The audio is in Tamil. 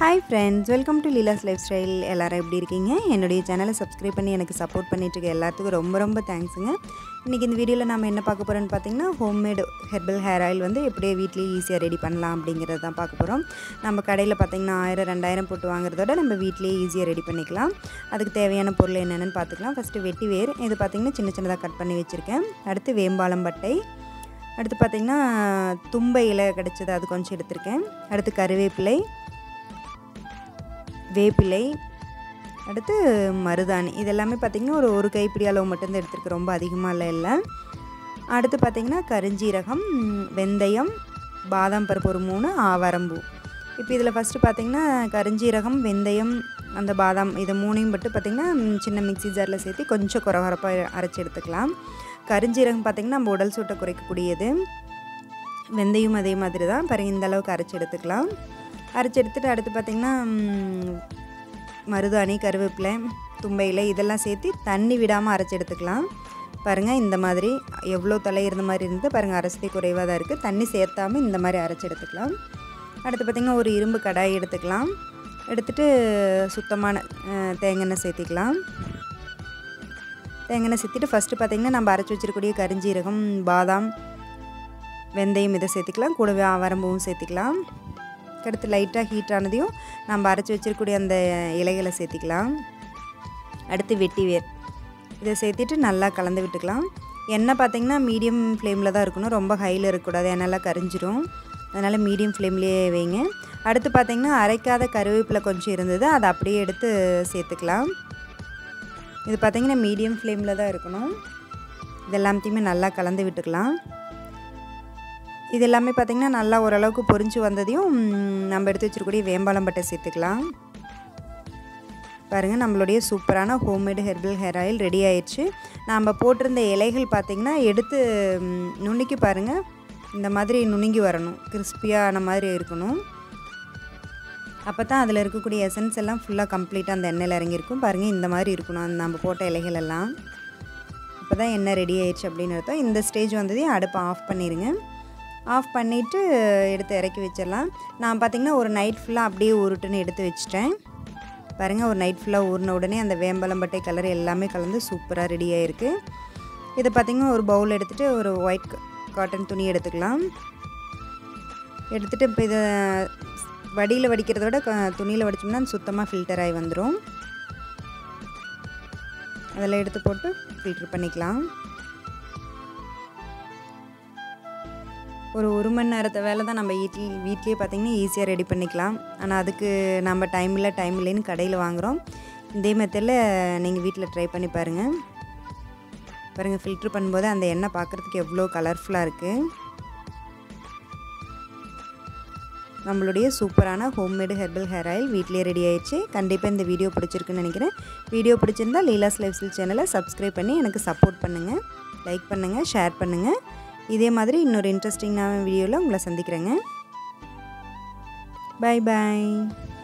hi friends welcome to Leela's lifestyle எல்லோரும் எப்படி இருக்கீங்க என்னுடைய சேனலை சப்ஸ்கிரைப் பண்ணி எனக்கு சப்போர்ட் பண்ணிட்டு இருக்க எல்லாத்துக்கும் ரொம்ப ரொம்ப தேங்க்ஸுங்க இன்றைக்கி இந்த வீடியோவில் நம்ம என்ன பார்க்க போகிறோம்னு பார்த்தீங்கன்னா ஹோம்மேட் ஹெர்பல் ஹேர் ஆயில் வந்து எப்படியே வீட்லேயே ஈஸியாக ரெடி பண்ணலாம் அப்படிங்கிறது தான் பார்க்க போகிறோம் நம்ம கடையில் பார்த்தீங்கன்னா ஆயிரம் ரெண்டாயிரம் போட்டு வாங்குறதோட நம்ம வீட்லேயே ஈஸியாக ரெடி பண்ணிக்கலாம் அதுக்கு தேவையான பொருள் என்னென்னு பார்த்துக்கலாம் ஃபஸ்ட்டு வெட்டி வேர் இது பார்த்திங்கன்னா சின்ன சின்னதாக கட் பண்ணி வச்சுருக்கேன் அடுத்து வேம்பாலம் பட்டை அடுத்து பார்த்திங்கன்னா தும்பை இலை கிடச்சது அது கொஞ்சம் எடுத்திருக்கேன் அடுத்து கருவேப்பிலை வேப்பிலை அடுத்து மருதாணி இது எல்லாமே பார்த்திங்கன்னா ஒரு ஒரு கைப்பிடி அளவு மட்டும்தான் எடுத்துருக்கு ரொம்ப அதிகமாக இல்லை இல்லை அடுத்து பார்த்திங்கன்னா கருஞ்சீரகம் வெந்தயம் பாதாம் பருப்பு ஒரு மூணு ஆவாரம்பூ இப்போ இதில் ஃபஸ்ட்டு பார்த்திங்கன்னா கருஞ்சீரகம் வெந்தயம் அந்த பாதாம் இதை மூணையும் பட்டு பார்த்திங்கன்னா சின்ன மிக்சி ஜாரில் சேர்த்து கொஞ்சம் குறகுறப்பாக அரைச்சி எடுத்துக்கலாம் கருஞ்சீரகம் பார்த்திங்கன்னா நம்ம உடல் சூட்டை குறைக்கக்கூடியது வெந்தயம் அதே மாதிரி தான் பாருங்க இந்த அளவுக்கு அரைச்சி எடுத்துக்கலாம் அரைச்சி எடுத்துகிட்டு அடுத்து பார்த்திங்கன்னா மருதாணி கருவேப்பிலை தும்பையில் இதெல்லாம் சேர்த்து தண்ணி விடாமல் அரைச்சி எடுத்துக்கலாம் பாருங்கள் இந்த மாதிரி எவ்வளோ தலை இருந்த மாதிரி இருந்து பாருங்கள் அரைச்சதே குறைவாக தான் இருக்குது தண்ணி சேர்த்தாமல் இந்த மாதிரி அரைச்சி எடுத்துக்கலாம் அடுத்து பார்த்திங்கன்னா ஒரு இரும்பு கடாய் எடுத்துக்கலாம் எடுத்துகிட்டு சுத்தமான தேங்காய் சேர்த்திக்கலாம் தேங்காய் சேர்த்துட்டு ஃபஸ்ட்டு பார்த்திங்கன்னா நம்ம அரைச்சி வச்சிருக்கக்கூடிய கரிஞ்சீரகம் பாதாம் வெந்தயம் இதை சேர்த்துக்கலாம் கூடவே ஆவாரம்பூவும் சேர்த்துக்கலாம் அடுத்து லைட்டாக ஹீட் ஆனதையும் நம்ம அரைச்சி வச்சிருக்கக்கூடிய அந்த இலைகளை சேர்த்திக்கலாம் அடுத்து வெட்டி வேர் இதை சேர்த்துட்டு நல்லா கலந்து விட்டுக்கலாம் எண்ணெய் பார்த்திங்கன்னா மீடியம் ஃப்ளேமில் தான் இருக்கணும் ரொம்ப ஹையில் இருக்கக்கூடாது எண்ணெய்லாம் கரிஞ்சிரும் அதனால் மீடியம் ஃப்ளேம்லேயே வைங்க அடுத்து பார்த்திங்கன்னா அரைக்காத கருவேப்பிலை கொஞ்சம் இருந்தது அதை அப்படியே எடுத்து சேர்த்துக்கலாம் இது பார்த்திங்கன்னா மீடியம் ஃப்ளேமில் தான் இருக்கணும் இது எல்லாத்தையுமே நல்லா கலந்து விட்டுக்கலாம் இது எல்லாமே பார்த்திங்கன்னா நல்லா ஓரளவுக்கு பொரிஞ்சு வந்ததையும் நம்ம எடுத்து வச்சுருக்கூடிய வேம்பாலம் பட்டை சேர்த்துக்கலாம் பாருங்கள் நம்மளுடைய சூப்பரான homemade herbal hair oil ready ஆயிடுச்சு நம்ம போட்டிருந்த இலைகள் பார்த்திங்கன்னா எடுத்து நுணுக்கி பாருங்கள் இந்த மாதிரி நுணுங்கி வரணும் கிறிஸ்பியான மாதிரி இருக்கணும் அப்போ தான் அதில் இருக்கக்கூடிய எசன்ஸ் எல்லாம் ஃபுல்லாக கம்ப்ளீட்டாக அந்த எண்ணெயில் இறங்கியிருக்கும் பாருங்கள் இந்த மாதிரி இருக்கணும் அந்த நம்ம போட்ட இலைகள் எல்லாம் இப்போ தான் எண்ணெய் ரெடி ஆயிடுச்சு அப்படின்னு அர்த்தம் இந்த ஸ்டேஜ் வந்ததையும் அடுப்பை ஆஃப் பண்ணிடுங்க ஆஃப் பண்ணிவிட்டு எடுத்து இறக்கி வச்சிடலாம் நான் பார்த்திங்கன்னா ஒரு நைட் ஃபுல்லாக அப்படியே உருட்டுன்னு எடுத்து வச்சிட்டேன் பாருங்கள் ஒரு நைட் ஃபுல்லாக ஊறின உடனே அந்த வேம்பலம்பட்டை கலர் எல்லாமே கலந்து சூப்பராக ரெடி ஆகிருக்கு இதை பார்த்திங்கன்னா ஒரு பவுல் எடுத்துகிட்டு ஒரு ஒயிட் காட்டன் துணி எடுத்துக்கலாம் எடுத்துகிட்டு இப்போ இதை வடியில் வடிக்கிறத விட துணியில் வடித்தோம்னா சுத்தமாக ஃபில்டர் ஆகி வந்துடும் அதெல்லாம் எடுத்து போட்டு ஃபில்ட்ரு பண்ணிக்கலாம் ஒரு ஒரு மணி நேரத்தை வேலை தான் நம்ம வீட்டில் வீட்லேயே பார்த்திங்கன்னா ஈஸியாக ரெடி பண்ணிக்கலாம் ஆனால் அதுக்கு நம்ம டைம் இல்லை டைம் இல்லைன்னு கடையில் வாங்குகிறோம் இதே மெத்தடில் நீங்கள் வீட்டில் ட்ரை பண்ணி பாருங்கள் பாருங்கள் ஃபில்ட்ரு பண்ணும்போது அந்த எண்ணெய் பார்க்குறதுக்கு எவ்வளோ கலர்ஃபுல்லாக இருக்குது நம்மளுடைய சூப்பரான ஹோம்மேடு ஹெர்பல் ஹேர் ஆயில் வீட்லேயே ரெடி ஆயிடுச்சு கண்டிப்பாக இந்த வீடியோ பிடிச்சிருக்குன்னு நினைக்கிறேன் வீடியோ பிடிச்சிருந்தா லீலாஸ் லைஃப் ஸ்டைல் சேனலை சப்ஸ்கிரைப் பண்ணி எனக்கு சப்போர்ட் பண்ணுங்கள் லைக் பண்ணுங்கள் ஷேர் பண்ணுங்கள் இதே மாதிரி இன்னொரு இன்ட்ரெஸ்டிங்கான வீடியோவில் உங்களை சந்திக்கிறேங்க பாய் பாய்